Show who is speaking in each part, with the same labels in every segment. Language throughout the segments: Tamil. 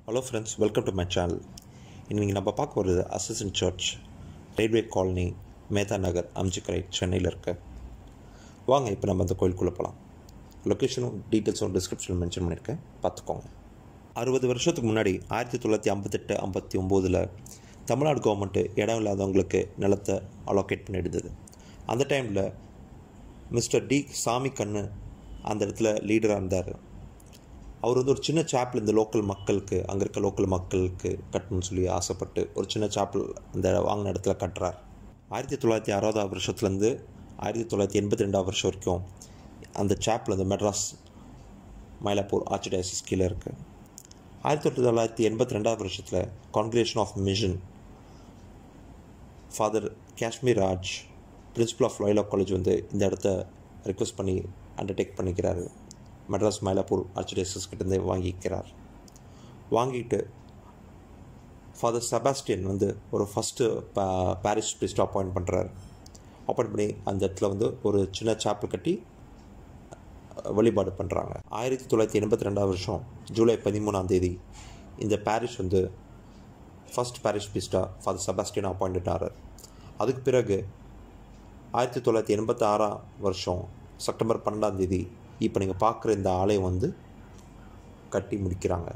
Speaker 1: hello friends welcome to my channel இன்றைக்கி நம்ம பார்க்க போகிறது assistant church railway colony Metha Nagar Aminjikarai சென்னையில் இருக்க வாங்க இப்போ நம்ம அந்த கோயிலுக்குள்ளே போகலாம் லொக்கேஷனும் டீட்டெயில்ஸும் டிஸ்கிரிப்ஷனில் மென்ஷன் பண்ணியிருக்கேன் பார்த்துக்கோங்க அறுபது வருஷத்துக்கு முன்னாடி ஆயிரத்தி தொள்ளாயிரத்தி ஐம்பத்தெட்டு ஐம்பத்தி ஒம்போதில் தமிழ்நாடு கவர்மெண்ட்டு இடம் இல்லாதவங்களுக்கு நிலத்தை அலோகேட் பண்ணிடுது அந்த டைமில் மிஸ்டர் டி சாமி கண்ணு அந்த இடத்துல லீடராக இருந்தார் அவர் வந்து ஒரு சின்ன சாப்பிள் இந்த லோக்கல் மக்களுக்கு அங்கே இருக்க லோக்கல் மக்களுக்கு கட்டணும்னு சொல்லி ஆசைப்பட்டு ஒரு சின்ன சாப்பிள் அந்த வாங்கின இடத்துல கட்டுறார் ஆயிரத்தி தொள்ளாயிரத்தி அறுபதாம் வருஷத்துலேருந்து ஆயிரத்தி தொள்ளாயிரத்தி எண்பத்தி ரெண்டாம் வருஷம் வரைக்கும் அந்த சாப்பிள் அந்த மெட்ராஸ் மயிலாப்பூர் ஆர்ச்சிடைசிஸ் கீழே இருக்குது ஆயிரத்தி தொள்ளாயிரத்தி எண்பத்தி ரெண்டாவது வருஷத்தில் congregation of mission father Kashmir Raj principal of Loyola college வந்து இந்த இடத்த ரிக்வெஸ்ட் பண்ணி அண்டர்டேக் பண்ணிக்கிறாரு மெட்ராஸ் மயிலாப்பூர் ஆர்ச்சிடைசஸ் கிட்டேருந்து வாங்கிக்கிறார் வாங்கிட்டு ஃபாதர் செபாஸ்டியன் வந்து ஒரு ஃபஸ்ட்டு பா பாரிஸ் பிரிஸ்ட் அப்பாயிண்ட் பண்ணுறாரு அப்பாயிண்ட் பண்ணி அந்த இடத்துல வந்து ஒரு சின்ன சாப்பிள் கட்டி வழிபாடு பண்ணுறாங்க ஆயிரத்தி தொள்ளாயிரத்தி எண்பத்தி ரெண்டாவது வருஷம் ஜூலை பதிமூணாம் தேதி இந்த பாரிஷ் வந்து first parish priest father Sebastian appoint ஆகிறார் அதுக்கு பிறகு ஆயிரத்தி தொள்ளாயிரத்தி எண்பத்தி ஆறாம் வருஷம் செப்டம்பர் பன்னெண்டாம் தேதி இப்போ நீங்கள் பார்க்குற இந்த ஆலயம் வந்து கட்டி முடிக்கிறாங்க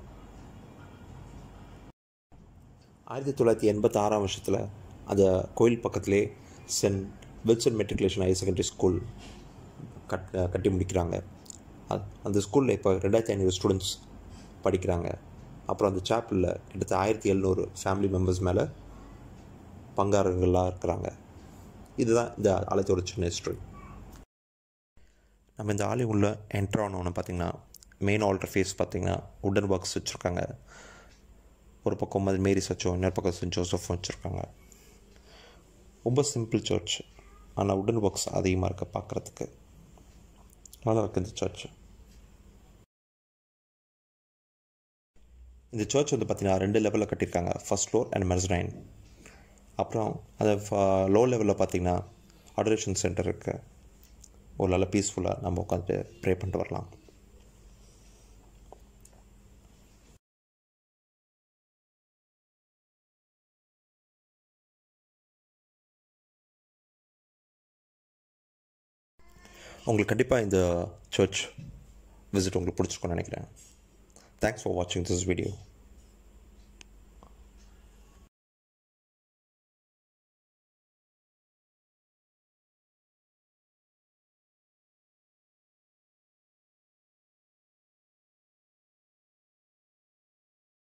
Speaker 1: ஆயிரத்தி தொள்ளாயிரத்தி எண்பத்தி ஆறாம் வருஷத்தில் அந்த கோயில் பக்கத்திலே saint Wilson matriculation higher secondary school கட் கட்டி முடிக்கிறாங்க அது அந்த ஸ்கூலில் இப்போ ரெண்டாயிரத்தி ஐநூறு ஸ்டூடெண்ட்ஸ் படிக்கிறாங்க அப்புறம் அந்த சாப்பிளில் கிட்டத்தட்ட ஆயிரத்தி எழுநூறு ஃபேமிலி மெம்பர்ஸ் மேலே பங்காளர்களாக இருக்கிறாங்க இதுதான் இந்த ஆலயத்தோட சின்ன ஹிஸ்ட்ரி நம்ம இந்த ஆலயம் உள்ள என்ட்ரு ஆனோன்னு பார்த்தீங்கன்னா மெயின் ஆல்டர் ஃபேஸ் பார்த்தீங்கன்னா உடன் ஒர்க்ஸ் வச்சுருக்காங்க ஒரு பக்கம் அது மேரி சச்சோ இன்னொரு பக்கம் சென்ட் ஜோசப் வச்சுருக்காங்க ரொம்ப சிம்பிள் சர்ச் ஆனால் உடன் ஒர்க்ஸ் அதிகமாக இருக்க பார்க்குறதுக்கு நல்லா இருக்குது இந்த சர்ச் இந்த சர்ச் வந்து பார்த்திங்கன்னா ரெண்டு லெவலில் கட்டியிருக்காங்க ஃபஸ்ட் ஃப்ளோர் அண்ட் மெர்ஸ்ரைன் அப்புறம் அது லோ லெவலில் பார்த்திங்கன்னா அடரேஷன் சென்டர் இருக்குது ஒரு நல்ல பீஸ்ஃபுல்லாக நம்ம உட்காந்துட்டு ப்ரே பண்ணிட்டு வரலாம் உங்களுக்கு கண்டிப்பாக இந்த சர்ச் விசிட் உங்களுக்கு பிடிச்சிருக்கும்னு நினைக்கிறேன் தேங்க்ஸ் ஃபார் வாட்சிங் திஸ் வீடியோ